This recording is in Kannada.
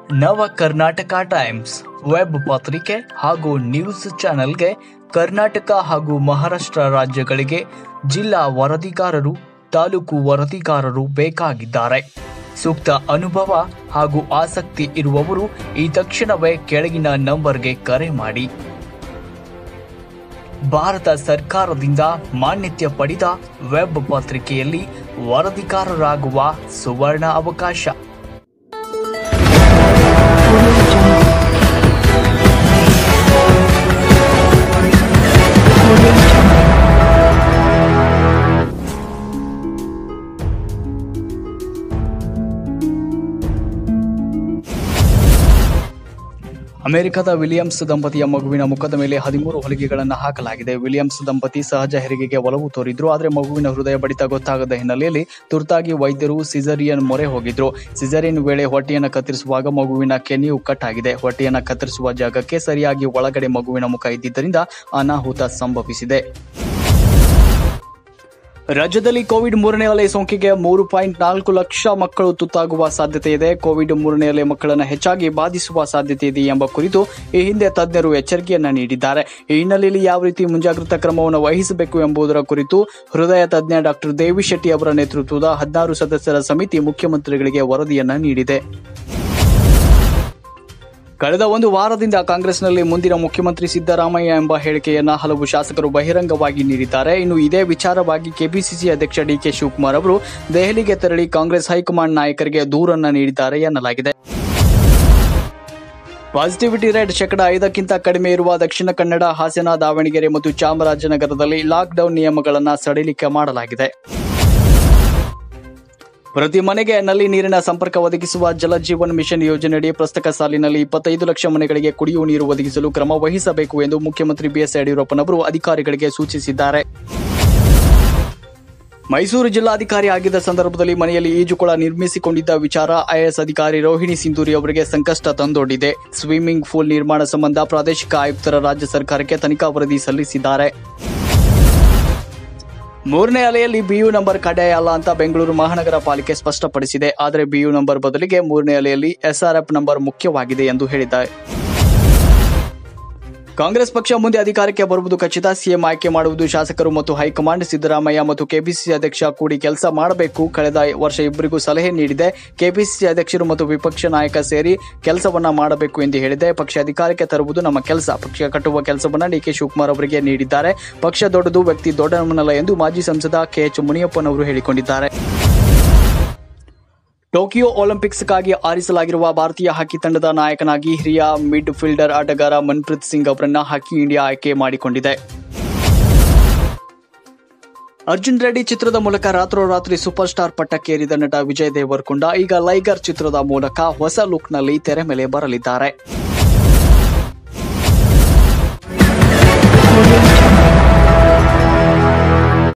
ನವ ಕರ್ನಾಟಕ ಟೈಮ್ಸ್ ವೆಬ್ ಪತ್ರಿಕೆ ಹಾಗೂ ನ್ಯೂಸ್ ಚಾನೆಲ್ಗೆ ಕರ್ನಾಟಕ ಹಾಗೂ ಮಹಾರಾಷ್ಟ್ರ ರಾಜ್ಯಗಳಿಗೆ ಜಿಲ್ಲಾ ವರದಿಗಾರರು ತಾಲೂಕು ವರದಿಗಾರರು ಬೇಕಾಗಿದ್ದಾರೆ ಸೂಕ್ತ ಅನುಭವ ಹಾಗೂ ಆಸಕ್ತಿ ಇರುವವರು ಈ ತಕ್ಷಣವೇ ಕೆಳಗಿನ ನಂಬರ್ಗೆ ಕರೆ ಮಾಡಿ ಭಾರತ ಸರ್ಕಾರದಿಂದ ಮಾನ್ಯತೆ ಪಡೆದ ವೆಬ್ ಪತ್ರಿಕೆಯಲ್ಲಿ ವರದಿಗಾರರಾಗುವ ಸುವರ್ಣ ಅವಕಾಶ ಅಮೆರಿಕದ ವಿಲಿಯಮ್ಸ್ ದಂಪತಿಯ ಮಗುವಿನ ಮುಖದ ಮೇಲೆ ಹದಿಮೂರು ಹೊಲಿಗೆಗಳನ್ನು ಹಾಕಲಾಗಿದೆ ವಿಲಿಯಮ್ಸ್ ದಂಪತಿ ಸಹಜ ಹೆರಿಗೆಗೆ ಒಲವು ತೋರಿದ್ರು ಆದರೆ ಮಗುವಿನ ಹೃದಯ ಬಡಿತ ಗೊತ್ತಾಗದ ಹಿನ್ನೆಲೆಯಲ್ಲಿ ತುರ್ತಾಗಿ ವೈದ್ಯರು ಸಿಸರಿಯನ್ ಮೊರೆ ಹೋಗಿದ್ರು ಸಿಸರಿಯನ್ ವೇಳೆ ಹೊಟ್ಟೆಯನ್ನು ಕತ್ತರಿಸುವಾಗ ಮಗುವಿನ ಕೆನೆಯು ಕಟ್ ಆಗಿದೆ ಹೊಟ್ಟೆಯನ್ನು ಕತ್ತರಿಸುವ ಜಾಗಕ್ಕೆ ಸರಿಯಾಗಿ ಒಳಗಡೆ ಮಗುವಿನ ಮುಖ ಇದ್ದಿದ್ದರಿಂದ ಅನಾಹುತ ಸಂಭವಿಸಿದೆ ರಾಜ್ಯದಲ್ಲಿ ಕೋವಿಡ್ ಮೂರನೇ ಅಲೆ ಸೋಂಕಿಗೆ ಮೂರು ಪಾಯಿಂಟ್ ನಾಲ್ಕು ಲಕ್ಷ ಮಕ್ಕಳು ತುತ್ತಾಗುವ ಸಾಧ್ಯತೆ ಇದೆ ಕೋವಿಡ್ ಮೂರನೇ ಅಲೆ ಮಕ್ಕಳನ್ನು ಹೆಚ್ಚಾಗಿ ಬಾಧಿಸುವ ಸಾಧ್ಯತೆ ಇದೆ ಎಂಬ ಕುರಿತು ಈ ಹಿಂದೆ ತಜ್ಞರು ಎಚ್ಚರಿಕೆಯನ್ನ ನೀಡಿದ್ದಾರೆ ಈ ಹಿನ್ನೆಲೆಯಲ್ಲಿ ಯಾವ ರೀತಿ ಮುಂಜಾಗ್ರತಾ ಕ್ರಮವನ್ನು ವಹಿಸಬೇಕು ಎಂಬುದರ ಕುರಿತು ಹೃದಯ ತಜ್ಞ ಡಾಕ್ಟರ್ ದೇವಿ ಶೆಟ್ಟಿ ಅವರ ನೇತೃತ್ವದ ಹದಿನಾರು ಸದಸ್ಯರ ಸಮಿತಿ ಮುಖ್ಯಮಂತ್ರಿಗಳಿಗೆ ವರದಿಯನ್ನ ನೀಡಿದೆ ಕಳೆದ ಒಂದು ವಾರದಿಂದ ಕಾಂಗ್ರೆಸ್ನಲ್ಲಿ ಮುಂದಿನ ಮುಖ್ಯಮಂತ್ರಿ ಸಿದ್ದರಾಮಯ್ಯ ಎಂಬ ಹೇಳಿಕೆಯನ್ನ ಹಲವು ಶಾಸಕರು ಬಹಿರಂಗವಾಗಿ ನೀಡಿದ್ದಾರೆ ಇನ್ನು ಇದೇ ವಿಚಾರವಾಗಿ ಕೆಪಿಸಿಸಿ ಅಧ್ಯಕ್ಷ ಡಿಕೆ ಶಿವಕುಮಾರ್ ಅವರು ದೆಹಲಿಗೆ ತೆರಳಿ ಕಾಂಗ್ರೆಸ್ ಹೈಕಮಾಂಡ್ ನಾಯಕರಿಗೆ ದೂರನ್ನ ನೀಡಿದ್ದಾರೆ ಎನ್ನಲಾಗಿದೆ ಪಾಸಿಟಿವಿಟಿ ರೇಟ್ ಶೇಕಡ ಐದಕ್ಕಿಂತ ಕಡಿಮೆ ಇರುವ ದಕ್ಷಿಣ ಕನ್ನಡ ಹಾಸನ ದಾವಣಗೆರೆ ಮತ್ತು ಚಾಮರಾಜನಗರದಲ್ಲಿ ಲಾಕ್ಡೌನ್ ನಿಯಮಗಳನ್ನು ಸಡಿಲಿಕೆ ಮಾಡಲಾಗಿದೆ ಪ್ರತಿ ಮನೆಗೆ ನಲ್ಲಿ ನೀರಿನ ಸಂಪರ್ಕ ಒದಗಿಸುವ ಜಲ ಜೀವನ್ ಮಿಷನ್ ಯೋಜನೆಯಡಿ ಪ್ರಸಕ್ತ ಸಾಲಿನಲ್ಲಿ ಇಪ್ಪತ್ತೈದು ಲಕ್ಷ ಮನೆಗಳಿಗೆ ಕುಡಿಯುವ ನೀರು ಒದಗಿಸಲು ಕ್ರಮ ವಹಿಸಬೇಕು ಎಂದು ಮುಖ್ಯಮಂತ್ರಿ ಬಿಎಸ್ ಯಡಿಯೂರಪ್ಪನವರು ಅಧಿಕಾರಿಗಳಿಗೆ ಸೂಚಿಸಿದ್ದಾರೆ ಮೈಸೂರು ಜಿಲ್ಲಾಧಿಕಾರಿ ಆಗಿದ್ದ ಸಂದರ್ಭದಲ್ಲಿ ಮನೆಯಲ್ಲಿ ಈಜುಕೊಳ ನಿರ್ಮಿಸಿಕೊಂಡಿದ್ದ ವಿಚಾರ ಐಎಎಸ್ ಅಧಿಕಾರಿ ರೋಹಿಣಿ ಸಿಂಧೂರಿ ಅವರಿಗೆ ಸಂಕಷ್ಟ ತಂದೊಡ್ಡಿದೆ ಸ್ವಿಮ್ಮಿಂಗ್ ಪೂಲ್ ನಿರ್ಮಾಣ ಸಂಬಂಧ ಪ್ರಾದೇಶಿಕ ಆಯುಕ್ತರ ರಾಜ್ಯ ಸರ್ಕಾರಕ್ಕೆ ತನಿಖಾ ವರದಿ ಸಲ್ಲಿಸಿದ್ದಾರೆ ಮೂರನೇ ಅಲೆಯಲ್ಲಿ ಬಿಯು ನಂಬರ್ ಕಡ್ಡಾಯ ಅಲ್ಲ ಅಂತ ಬೆಂಗಳೂರು ಮಹಾನಗರ ಪಾಲಿಕೆ ಸ್ಪಷ್ಟಪಡಿಸಿದೆ ಆದರೆ ಬಿಯು ನಂಬರ್ ಬದಲಿಗೆ ಮೂರನೇ ಅಲೆಯಲ್ಲಿ ಎಸ್ಆರ್ಎಫ್ ನಂಬರ್ ಮುಖ್ಯವಾಗಿದೆ ಎಂದು ಹೇಳಿದ್ದಾರೆ ಕಾಂಗ್ರೆಸ್ ಪಕ್ಷ ಮುಂದೆ ಅಧಿಕಾರಕ್ಕೆ ಬರುವುದು ಖಚಿತ ಸಿಎಂ ಆಯ್ಕೆ ಮಾಡುವುದು ಶಾಸಕರು ಮತ್ತು ಹೈಕಮಾಂಡ್ ಸಿದ್ದರಾಮಯ್ಯ ಮತ್ತು ಕೆಪಿಸಿಸಿ ಅಧ್ಯಕ್ಷ ಕೂಡಿ ಕೆಲಸ ಮಾಡಬೇಕು ಕಳೆದ ವರ್ಷ ಇಬ್ಬರಿಗೂ ಸಲಹೆ ನೀಡಿದೆ ಕೆಪಿಸಿಸಿ ಅಧ್ಯಕ್ಷರು ಮತ್ತು ವಿಪಕ್ಷ ನಾಯಕ ಸೇರಿ ಕೆಲಸವನ್ನ ಮಾಡಬೇಕು ಎಂದು ಹೇಳಿದೆ ಪಕ್ಷ ಅಧಿಕಾರಕ್ಕೆ ತರುವುದು ನಮ್ಮ ಕೆಲಸ ಪಕ್ಷ ಕಟ್ಟುವ ಕೆಲಸವನ್ನ ಡಿಕೆ ಶಿವಕುಮಾರ್ ಅವರಿಗೆ ನೀಡಿದ್ದಾರೆ ಪಕ್ಷ ದೊಡ್ಡದು ವ್ಯಕ್ತಿ ದೊಡ್ಡವನಲ್ಲ ಎಂದು ಮಾಜಿ ಸಂಸದ ಕೆಎಚ್ ಮುನಿಯಪ್ಪನವರು ಹೇಳಿಕೊಂಡಿದ್ದಾರೆ ಟೋಕಿಯೋ ಒಲಿಂಪಿಕ್ಸ್ಗಾಗಿ ಆರಿಸಲಾಗಿರುವ ಭಾರತೀಯ ಹಾಕಿ ತಂಡದ ನಾಯಕನಾಗಿ ಹಿರಿಯ ಮಿಡ್ ಫೀಲ್ಡರ್ ಆಟಗಾರ ಮನ್ಪ್ರೀತ್ ಸಿಂಗ್ ಅವರನ್ನ ಹಾಕಿ ಇಂಡಿಯಾ ಆಯ್ಕೆ ಮಾಡಿಕೊಂಡಿದೆ ಅರ್ಜುನ್ ರೆಡ್ಡಿ ಚಿತ್ರದ ಮೂಲಕ ರಾತ್ರೋರಾತ್ರಿ ಸೂಪರ್ ಸ್ಟಾರ್ ಪಟ್ಟಕ್ಕೇರಿದ ನಟ ವಿಜಯ್ ದೇವರಕೊಂಡ ಈಗ ಲೈಗರ್ ಚಿತ್ರದ ಮೂಲಕ ಹೊಸ ಲುಕ್ನಲ್ಲಿ ತೆರೆ ಮೇಲೆ ಬರಲಿದ್ದಾರೆ